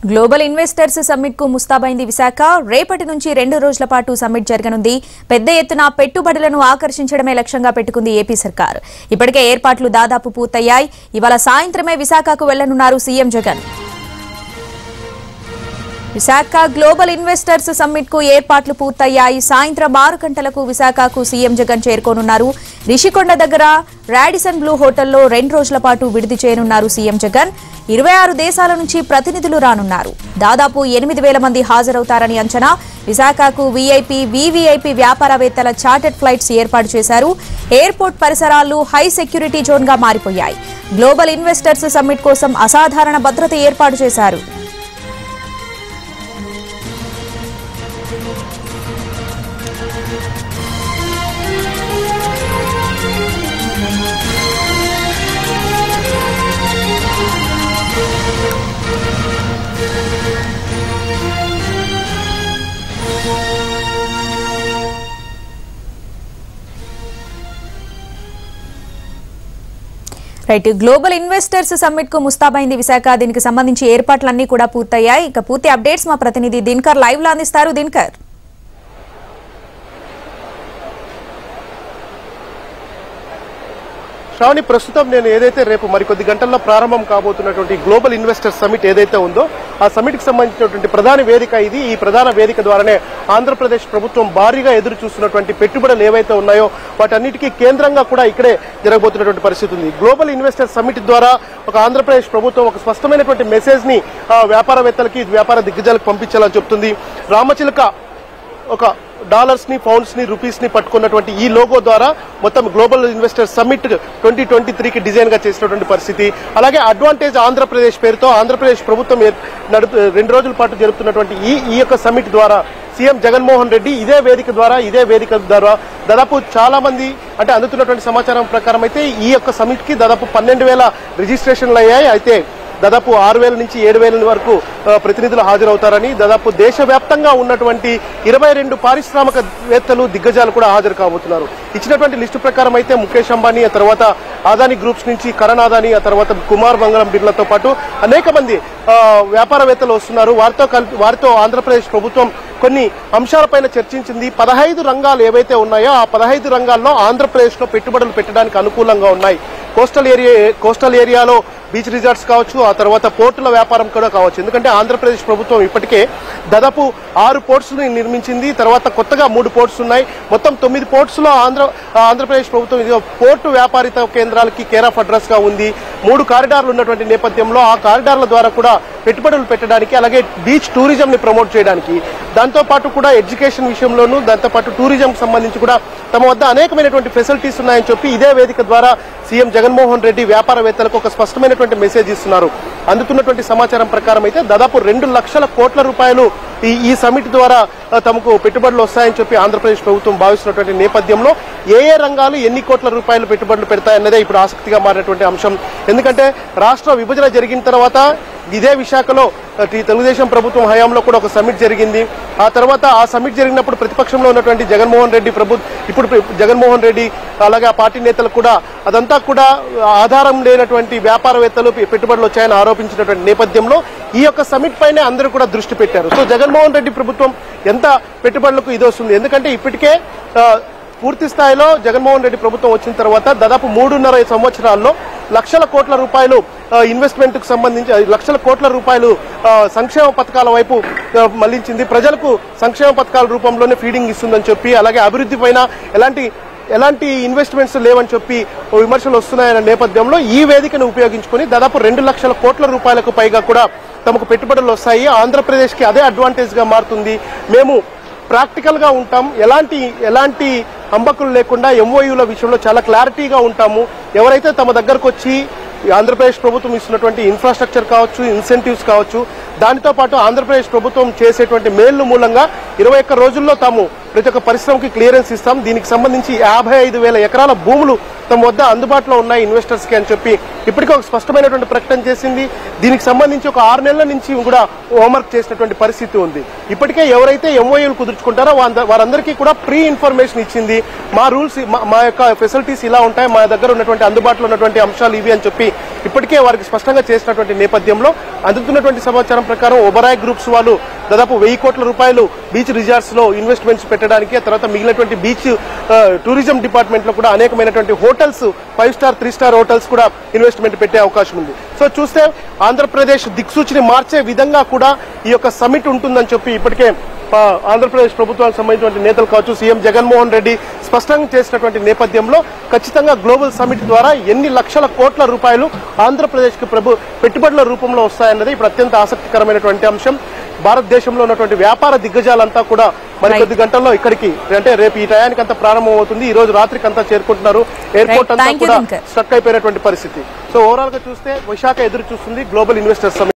Global investors summit కు ముస్తాబైంది విశాఖ రేపటి నుంచి రెండు రోజుల పాటు సమ్మిట్ జరగనుంది పెద్ద ఎత్తున పెట్టుబడులను ఆకర్షించడమే లక్ష్యంగా పెట్టుకుంది ఏపీ సర్కార్ ఇప్పటికే ఏర్పాట్లు దాదాపు పూర్తయ్యాయి ఇవాళ సాయంత్రమే విశాఖకు వెళ్లనున్నారు CM Jagan Visakha global investors summit కు ఏర్పాట్లు పూర్తయ్యాయి సాయంత్రం ఆరు గంటలకు విశాఖకు సీఎం జగన్ చేరుకోనున్నారు రిషికొండ దగ్గర రాడిసన్ బ్లూ హోటల్లో రెండు రోజుల పాటు విడిది చేయనున్నారు సీఎం జగన్ ఇరవై ఆరు దేశాల నుంచి ప్రతినిధులు రానున్నారు దాదాపు ఎనిమిది వేల మంది హాజరవుతారని అంచనా విశాఖకు వీఐపీ వీవీఐపీ వ్యాపారవేత్తల చార్టెడ్ ఫ్లైట్స్ ఏర్పాటు చేశారు ఎయిర్పోర్ట్ పరిసరాలు హై సెక్యూరిటీ జోన్ గా మారిపోయాయి గ్లోబల్ ఇన్వెస్టర్స్ సమ్మిట్ కోసం అసాధారణ భద్రత ఏర్పాటు చేశారు రైట్ గ్లోబల్ ఇన్వెస్టర్స్ సమ్మిట్ కు ముస్తాబైంది విశాఖ దీనికి సంబంధించి ఏర్పాట్లన్నీ కూడా పూర్తయ్యాయి ఇక పూర్తి అప్డేట్స్ మా ప్రతినిధి దినకర్ లైవ్ లో అందిస్తారు దినకర్ శ్రావణి ప్రస్తుతం నేను ఏదైతే రేపు మరికొద్ది గంటల్లో ప్రారంభం కాబోతున్నటువంటి గ్లోబల్ ఇన్వెస్టర్ సమిట్ ఏదైతే ఉందో ఆ సమిట్ కి సంబంధించినటువంటి ప్రధాన వేదిక ఇది ఈ ప్రధాన వేదిక ద్వారానే ఆంధ్రప్రదేశ్ ప్రభుత్వం భారీగా ఎదురు చూస్తున్నటువంటి పెట్టుబడులు ఏవైతే ఉన్నాయో వాటన్నిటికీ కేంద్రంగా కూడా ఇక్కడే జరగబోతున్నటువంటి పరిస్థితి ఉంది గ్లోబల్ ఇన్వెస్టర్ సమిట్ ద్వారా ఒక ఆంధ్రప్రదేశ్ ప్రభుత్వం ఒక స్పష్టమైనటువంటి మెసేజ్ ని ఆ, వ్యాపారవేత్తలకి వ్యాపార దిగ్గజాలకు పంపించాలని చెప్తుంది రామచిలక ఒక డాలర్స్ ని పౌండ్స్ ని రూపీస్ ని పట్టుకున్నటువంటి ఈ లోగో ద్వారా మొత్తం global investor summit twenty twenty త్రీకి డిజైన్ గా చేసినటువంటి పరిస్థితి అలాగే అడ్వాంటేజ్ ఆంధ్రప్రదేశ్ పేరుతో ఆంధ్రప్రదేశ్ ప్రభుత్వం ఏ- నడుపు రెండు రోజుల పాటు జరుపుతున్నటువంటి ఈ ఈ యొక్క సమ్మిట్ ద్వారా సీఎం జగన్మోహన్ రెడ్డి ఇదే వేదిక ద్వారా ఇదే వేదిక ద్వారా దాదాపు చాలా మంది అంటే అందుతున్నటువంటి సమాచారం ప్రకారం అయితే ఈ యొక్క సమిట్ కి దాదాపు పన్నెండు వేల రిజిస్ట్రేషన్లు అయ్యాయి అయితే దాదాపు ఆరు వేల నుంచి ఏడు వేల వరకు ఆ, ప్రతినిధులు హాజరవుతారని దాదాపు దేశవ్యాప్తంగా ఉన్నటువంటి ఇరవై రెండు పారిశ్రామికవేత్తలు దిగ్గజాలు కూడా హాజరు కాబోతున్నారు ఇచ్చినటువంటి లిస్టు ప్రకారం అయితే ముఖేష్ అంబానీ ఆ తర్వాత ఆదాని గ్రూప్స్ నుంచి కరణ్ ఆదాని ఆ తర్వాత కుమార్ మంగళం బిర్లతో పాటు అనేక మంది ఆ, వ్యాపారవేత్తలు వస్తున్నారు వారితో కలిపి వారితో ఆంధ్రప్రదేశ్ ప్రభుత్వం కొన్ని అంశాలపైన చర్చించింది పదహైదు రంగాలు ఏవైతే ఉన్నాయో ఆ పదహైదు రంగాల్లో ఆంధ్రప్రదేశ్ లో పెట్టుబడులు పెట్టడానికి అనుకూలంగా ఉన్నాయి కోస్టల్ ఏరియా కోస్టల్ ఏరియాలో బీచ్ రిసార్ట్స్ కావచ్చు ఆ తర్వాత పోర్టుల వ్యాపారం కూడా కావచ్చు ఎందుకంటే ఆంధ్రప్రదేశ్ ప్రభుత్వం ఇప్పటికే దాదాపు ఆరు పోర్ట్స్ ని నిర్మించింది తర్వాత కొత్తగా మూడు పోర్ట్స్ ఉన్నాయి మొత్తం తొమ్మిది పోర్ట్స్ లో ఆంధ్ర ఆంధ్రప్రదేశ్ ప్రభుత్వం ఇది పోర్టు వ్యాపారిత కేంద్రాలకి కేర్ ఆఫ్ అడ్రస్ గా ఉంది మూడు కారిడార్లు ఉన్నటువంటి నేపథ్యంలో ఆ కారిడార్ల ద్వారా కూడా పెట్టుబడులు పెట్టడానికి అలాగే బీచ్ టూరిజం ని ప్రమోట్ చేయడానికి దాంతో పాటు కూడా ఎడ్యుకేషన్ విషయంలోనూ దాంతో పాటు టూరిజం సంబంధించి కూడా తమ వద్ద అనేకమైనటువంటి ఫెసిలిటీస్ ఉన్నాయని చెప్పి ఇదే వేదిక ద్వారా సీఎం జగన్మోహన్ రెడ్డి వ్యాపారవేత్తలకు ఒక స్పష్టమైనటువంటి మెసేజ్ ఇస్తున్నారు అందుతున్నటువంటి సమాచారం ప్రకారం అయితే దాదాపు రెండు లక్షల కోట్ల రూపాయలు ఈ ఈ సమిట్ ద్వారా ఆ, తమకు పెట్టుబడులు వస్తాయని చెప్పి ఆంధ్రప్రదేశ్ ప్రభుత్వం భావిస్తున్నటువంటి నేపథ్యంలో ఏ ఏ రంగాలు ఎన్ని కోట్ల రూపాయలు పెట్టుబడులు పెడతాయన్నదే ఇప్పుడు ఆసక్తిగా మారినటువంటి అంశం ఎందుకంటే రాష్ట్ర విభజన జరిగిన తర్వాత ఇదే విశాఖలో ఆ, ఈ తెలుగుదేశం ప్రభుత్వం హయాంలో కూడా ఒక సమిట్ జరిగింది ఆ తర్వాత ఆ సమిట్ జరిగినప్పుడు ప్రతిపక్షంలో ఉన్నటువంటి జగన్మోహన్ రెడ్డి ప్రభు ఇప్పుడు ప్ర- జగన్మోహన్ రెడ్డి అలాగే ఆ పార్టీ నేతలు కూడా అదంతా కూడా ఆధారం లేనటువంటి వ్యాపారవేత్తలు పె- పెట్టుబడులు వచ్చాయని ఆరోపించినటువంటి నేపథ్యంలో ఈ యొక్క సమిట్ పైనే అందరూ కూడా దృష్టి పెట్టారు సో జగన్మోహన్ రెడ్డి ప్రభుత్వం ఎంత పెట్టుబడులకు ఇది వస్తుంది ఎందుకంటే ఇప్పటికే ఆ, పూర్తి స్థాయిలో జగన్మోహన్ రెడ్డి ప్రభుత్వం వచ్చిన తర్వాత దాదాపు మూడున్నర సంవత్సరాల్లో లక్షల కోట్ల రూపాయలు ఇన్వెస్ట్మెంట్ కు సంబంధించి ఆ, లక్షల కోట్ల రూపాయలు ఆ, సంక్షేమ పథకాల వైపు ఆ, మళ్లించింది ప్రజలకు సంక్షేమ పథకాల రూపంలోనే ఫీడింగ్ ఇస్తుందని చెప్పి అలాగే అభివృద్ధి పైన ఎలాంటి ఎలాంటి ఇన్వెస్ట్మెంట్స్ లేవని చెప్పి విమర్శలు వస్తున్నాయన్న నేపథ్యంలో ఈ వేదికను ఉపయోగించుకొని దాదాపు రెండు లక్షల కోట్ల రూపాయలకు పైగా కూడా తమకు పెట్టుబడులు వస్తాయి ఆంధ్రప్రదేశ్ కి అదే అడ్వాంటేజ్ గా మారుతుంది మేము ప్రాక్టికల్ గా ఉంటాం ఎలాంటి ఎలాంటి అంబకులు లేకుండా ఎంఓయూల విషయంలో చాలా క్లారిటీగా ఉంటాము ఎవరైతే తమ దగ్గరకు వచ్చి ఈ ఆంధ్రప్రదేశ్ ప్రభుత్వం ఇస్తున్నటువంటి ఇన్ఫ్రాస్ట్రక్చర్ కావచ్చు ఇన్సెంటివ్స్ కావచ్చు దానితో పాటు ఆంధ్రప్రదేశ్ ప్రభుత్వం చేసేటువంటి మేళ్లు మూలంగా ఇరవై ఒక్క రోజుల్లో తాము ప్రతి ఒక్క పరిశ్రమకి క్లియరెన్స్ ఇస్తాం దీనికి సంబంధించి యాభై ఐదు వేల ఎకరాల భూములు తమ వద్ద అందుబాటులో ఉన్నాయి ఇన్వెస్టర్స్ కి అని చెప్పి ఇప్పటికే ఒక స్పష్టమైనటువంటి ప్రకటన చేసింది దీనికి సంబంధించి ఒక ఆరు నెలల నుంచి కూడా హోంవర్క్ చేసినటువంటి పరిస్థితి ఉంది ఇప్పటికే ఎవరైతే ఎంఓయూలు కుదుర్చుకుంటారో వాంద- వారందరికీ కూడా ప్రీ ఇన్ఫర్మేషన్ ఇచ్చింది మా రూల్స్ మా యొక్క ఫెసిలిటీస్ ఇలా ఉంటాయి మా దగ్గర ఉన్నటువంటి అందుబాటులో ఉన్నటువంటి అంశాలు ఇవి అని చెప్పి ఇప్పటికే వారికి స్పష్టంగా చేసినటువంటి నేపథ్యంలో అందుతున్నటువంటి సమాచారం ప్రకారం ఒబరాయ్ గ్రూప్స్ వాళ్ళు దాదాపు వెయ్యి కోట్ల రూపాయలు బీచ్ రిజార్ట్స్ లో ఇన్వెస్ట్మెంట్స్ పెట్టడానికి ఆ తర్వాత మిగిలినటువంటి బీచ్ ఆ, టూరిజం డిపార్ట్మెంట్ లో కూడా అనేకమైనటువంటి hotels five star three star hotels కూడా ఇన్వెస్ట్మెంట్ పెట్టే అవకాశం ఉంది సో చూస్తే ఆంధ్రప్రదేశ్ దిక్సూచిని మార్చే విధంగా కూడా ఈ యొక్క సమిట్ ఉంటుందని చెప్పి ఇప్పటికే ఆ, ఆంధ్రప్రదేశ్ ప్రభుత్వానికి సంబంధించినటువంటి నేతలు కావచ్చు సీఎం జగన్మోహన్ రెడ్డి స్పష్టంగా చేసినటువంటి నేపథ్యంలో ఖచ్చితంగా గ్లోబల్ సమిట్ ద్వారా ఎన్ని లక్షల కోట్ల రూపాయలు ఆంధ్రప్రదేశ్ కి ప్రభు పెట్టుబడుల రూపంలో వస్తాయన్నది ఇప్పుడు అత్యంత ఆసక్తికరమైనటువంటి అంశం భారతదేశంలో ఉన్నటువంటి వ్యాపార దిగ్గజాలంతా కూడా మరికొద్ది గంటల్లో ఇక్కడికి అంటే రేపు ఈ టయానికి అంతా ప్రారంభం అవుతుంది ఈ రోజు రాత్రికి అంతా చేరుకుంటున్నారు ఎయిర్పోర్ట్ Right. అంతా Thank you, కూడా దినకర్. స్ట్రక్ అయిపోయినటువంటి పరిస్థితి సో ఓవరాల్ గా చూస్తే విశాఖ ఎదురు చూస్తుంది గ్లోబల్ ఇన్వెస్టర్స్ సమిట్